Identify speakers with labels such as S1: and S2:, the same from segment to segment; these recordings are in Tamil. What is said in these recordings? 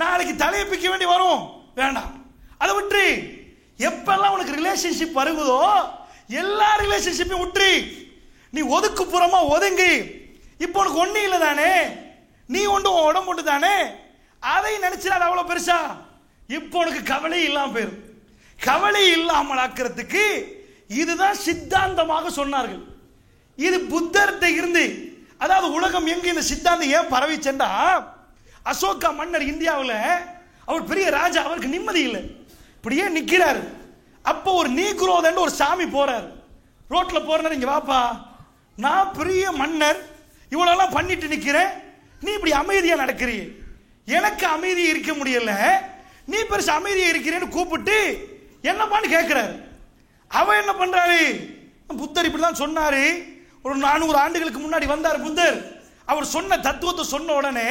S1: நாளைக்கு தலையை பிக்க வேண்டி வரும் வேண்டாம் அதை விட்டு எப்பெல்லாம் உனக்கு ரிலேஷன்ஷிப் வருகுதோ எல்லா ரிலேஷன்ஷிப்பையும் விட்டு நீ ஒதுக்குப்புறமா ஒதுங்கி இப்போ உனக்கு ஒன்றும் இல்லை தானே நீ ஒன்று உன் உடம்பு ஒன்று தானே அதை நினைச்சிடாத அவ்வளோ பெருசா இப்போ உனக்கு கவலை இல்லாமல் போயிடும் கவலை இல்லாமல் ஆக்கிறதுக்கு இதுதான் சித்தாந்தமாக சொன்னார்கள் இது புத்தர்கிட்ட இருந்து அதாவது உலகம் எங்க இந்த சித்தாந்தம் ஏன் பரவி சென்றா அசோகா மன்னர் இந்தியாவில் அவர் பெரிய ராஜா அவருக்கு நிம்மதி இல்லை இப்படியே நிக்கிறாரு அப்போ ஒரு நீக்ரோதன்னு ஒரு சாமி போறாரு ரோட்ல போறாரு இங்க வாப்பா நான் பெரிய மன்னர் இவ்வளோலாம் பண்ணிட்டு நிக்கிறேன் நீ இப்படி அமைதியா நடக்கிறீ எனக்கு அமைதி இருக்க முடியல நீ பெருசு அமைதியா இருக்கிறேன்னு கூப்பிட்டு என்னப்பான்னு கேட்கிறாரு அவன் என்ன பண்றாரு புத்தர் இப்படிதான் சொன்னாரு ஒரு நானூறு ஆண்டுகளுக்கு முன்னாடி வந்தார் புத்தர் அவர் சொன்ன தத்துவத்தை சொன்ன உடனே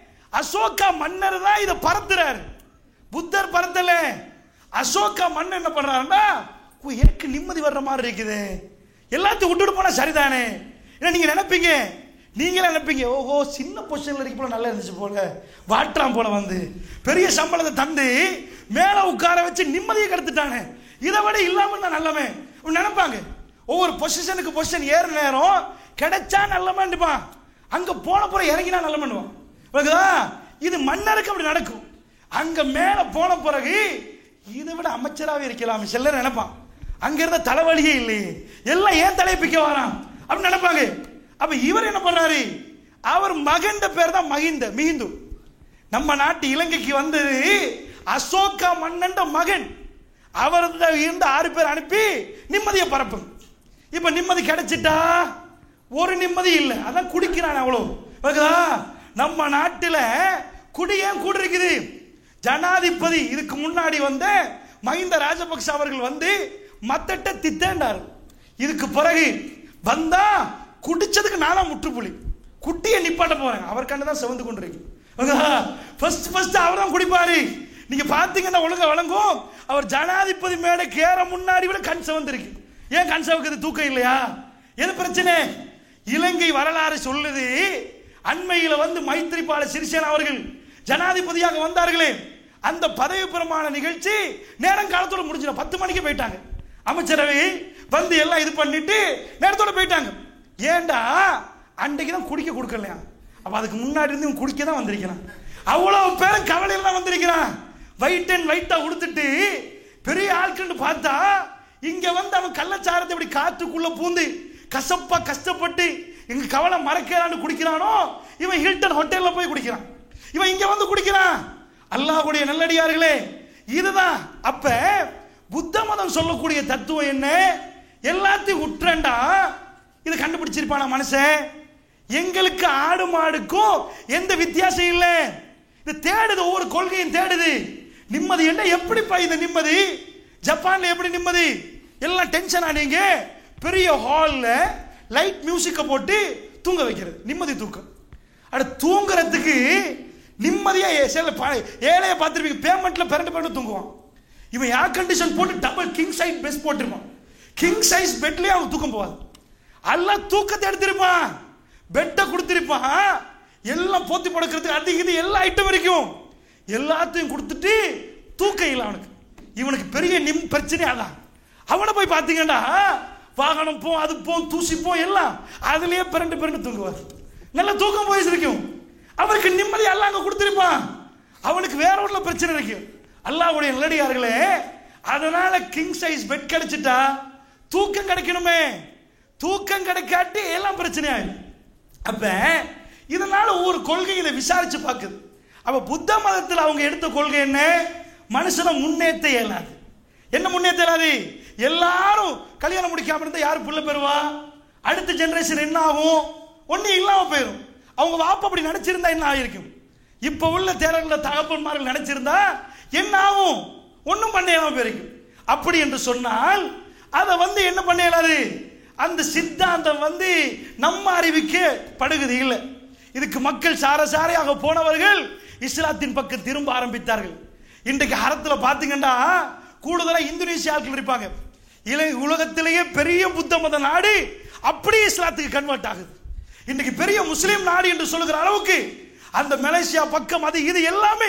S1: அசோகா மன்னர் தான் இதை பரத்துறாரு புத்தர் பரத்தல அசோகா மன்னர் என்ன பண்றாருன்னா "ஓ, எனக்கு நிம்மதி வர்ற மாதிரி இருக்குது எல்லாத்தையும் விட்டுட்டு போனா சரிதானே ஏன்னா நீங்க நினைப்பீங்க நீங்களே நினைப்பீங்க ஓஹோ சின்ன பொசிஷன்ல இருக்க போல நல்லா இருந்துச்சு போல வாட்டுறான் போல வந்து பெரிய சம்பளத்தை தந்து மேல உட்கார வச்சு நிம்மதியை கெடுத்துட்டானே இதை விட இல்லாம இருந்தா நல்லமே அப்படி நினைப்பாங்க ஒவ்வொரு பொசிஷனுக்கு பொசிஷன் ஏற நேரம் கிடைச்சா நல்லமான்னுப்பான் அங்க போன புற இறங்கினா நல்லமன்னுவான் புரியுதா இது மன்னருக்கு அப்படி நடக்கும் அங்க மேல போன பிறகு இதை விட அமைச்சராகவே இருக்கலாம் சிலர் நினைப்பான் அங்க இருந்த தலைவலியே இல்லையே எல்லாம் ஏன் தலையை பிக்க வரான் அப்படின்னு நினைப்பாங்க அப்ப இவர் என்ன பண்றாரு அவர் மகன் பேர் தான் மகிந்த மிகிந்து நம்ம நாட்டு இலங்கைக்கு வந்தது அசோகா மன்னன் மகன் அவர் இருந்த ஆறு பேர் அனுப்பி நிம்மதியை பரப்புங்க இப்ப நிம்மதி கிடைச்சிட்டா ஒரு நிம்மதி இல்லை அதான் குடிக்கிறான் அவ்வளோ ஓகேதா நம்ம நாட்டில் குடி ஏன் கூட இருக்குது ஜனாதிபதி இதுக்கு முன்னாடி வந்த மஹிந்த ராஜபக்ச அவர்கள் வந்து மத்தட்ட தித்தேண்டார் இதுக்கு பிறகு வந்தா குடிச்சதுக்கு நானா முற்றுப்புள்ளி குட்டியை நிப்பாட்ட போறேன் அவர் கண்டு தான் சிவந்து கொண்டிருக்கு ஃபர்ஸ்ட் ஃபர்ஸ்ட் அவர் தான் குடிப்பாரு நீங்க பாத்தீங்கன்னா ஒழுங்கா வழங்கும் அவர் ஜனாதிபதி மேடைக்கு ஏற முன்னாடி விட கண் சிவந்திருக்கு ஏன் கண் சிவக்குது தூக்கம் இல்லையா எது பிரச்சனை இலங்கை வரலாறு சொல்லுது அண்மையில வந்து மைத்திரிபால சிறிசேனா அவர்கள் ஜனாதிபதியாக வந்தார்களே அந்த பதவி பிரமாண நிகழ்ச்சி நேரம் காலத்தோட முடிஞ்சிடும் பத்து மணிக்கு போயிட்டாங்க அமைச்சரவை வந்து எல்லாம் இது பண்ணிட்டு நேரத்தோட போயிட்டாங்க ஏன்டா அன்றைக்கு தான் குடிக்க கொடுக்கலையா அப்ப அதுக்கு முன்னாடி இருந்து இவன் குடிக்க தான் வந்திருக்கிறான் அவ்வளவு பேரும் கவலையில தான் வந்திருக்கிறான் வைட் அண்ட் வைட்டா உடுத்துட்டு பெரிய ஆட்கள்னு பார்த்தா இங்க வந்து அவன் கள்ளச்சாரத்தை இப்படி காற்றுக்குள்ள பூந்து கசப்பா கஷ்டப்பட்டு எங்க கவலை மறக்கிறான்னு குடிக்கிறானோ இவன் ஹில்டன் ஹோட்டல்ல போய் குடிக்கிறான் இவன் இங்க வந்து குடிக்கிறான் அல்லாஹ்வுடைய நல்லடியார்களே இதுதான் அப்ப புத்த மதம் சொல்லக்கூடிய தத்துவம் என்ன எல்லாத்தையும் உற்றண்டா இது கண்டுபிடிச்சிருப்பானா மனுஷன் எங்களுக்கு ஆடு மாடுக்கும் எந்த வித்தியாசம் இல்லை இது தேடுது ஒவ்வொரு கொள்கையும் தேடுது நிம்மதி என்ன எப்படிப்பா இந்த நிம்மதி ஜப்பான்ல எப்படி நிம்மதி எல்லாம் டென்ஷன் ஆனீங்க பெரிய ஹால்ல லைட் மியூசிக்கை போட்டு தூங்க வைக்கிறது நிம்மதி தூக்கம் அட தூங்குறதுக்கு நிம்மதியா ஏ- சில ப- ஏழைய பார்த்துருப்பீங்க பேமெண்ட்ல பிறண்டு பிறண்டு தூங்குவான் இவன் ஏர் கண்டிஷன் போட்டு டபுள் கிங் சைஸ் பெட் போட்டிருப்பான் கிங் சைஸ் பெட்லயே அவன் தூக்கம் போவாது எல்லாம் தூக்கத்தை எடுத்திருப்பான் பெட்டை கொடுத்திருப்பான் எல்லாம் போத்தி படுக்கிறதுக்கு அது இது எல்லா ஐட்டம் வரைக்கும் எல்லாத்தையும் கொடுத்துட்டு தூக்கம் இல்லை அவனுக்கு இவனுக்கு பெரிய நிம் பிரச்சனை அதான் அவனை போய் பார்த்தீங்கன்னா வாகனம் போ அது போ தூசி போ எல்லாம் அதுலயே பிறண்டு பிறண்டு தூங்குவார் நல்ல தூக்கம் போய் இருக்கும் அவருக்கு நிம்மதி அல்லாஹ் அங்க கொடுத்திருப்பான் அவனுக்கு வேற ஒன்றுல பிரச்சனை இருக்கு அல்லாஹ்வுடைய நல்லடியார்களே அதனால கிங் சைஸ் பெட் கிடைச்சிட்டா தூக்கம் கிடைக்கணுமே தூக்கம் கிடைக்காட்டி எல்லாம் பிரச்சனை ஆயிடும் அப்ப இதனால ஒரு கொள்கையில விசாரிச்சு பார்க்குது அப்ப புத்த மதத்தில் அவங்க எடுத்த கொள்கை என்ன மனுஷனை முன்னேற்ற இயலாது என்ன முன்னேற்ற இயலாது எல்லாரும் கல்யாணம் முடிக்காம இருந்தா யாரு புள்ள பெறுவா அடுத்த ஜெனரேஷன் என்ன ஆகும் ஒண்ணு இல்லாம போயிடும் அவங்க வாப்பா அப்படி நினைச்சிருந்தா என்ன ஆயிருக்கும் இப்ப உள்ள தேரர்கள தகப்பன்மார்கள் நினைச்சிருந்தா என்ன ஆகும் ஒன்றும் பண்ண இயலாம போயிருக்கும் அப்படி என்று சொன்னால் அதை வந்து என்ன பண்ண இயலாது அந்த சித்தாந்தம் வந்து நம்ம அறிவுக்கு படுகுது இல்லை இதுக்கு மக்கள் சார சாரையாக போனவர்கள் இஸ்லாத்தின் பக்கம் திரும்ப ஆரம்பித்தார்கள் இன்றைக்கு ஹரத்தில் பார்த்தீங்கன்னா கூடுதலா இந்தோனேசிய ஆட்கள் இருப்பாங்க இலை உலகத்திலேயே பெரிய புத்த மத நாடு அப்படியே இஸ்லாத்துக்கு கன்வெர்ட் ஆகுது இன்னைக்கு பெரிய முஸ்லீம் நாடு என்று சொல்லுகிற அளவுக்கு அந்த மலேசியா பக்கம் அது இது எல்லாமே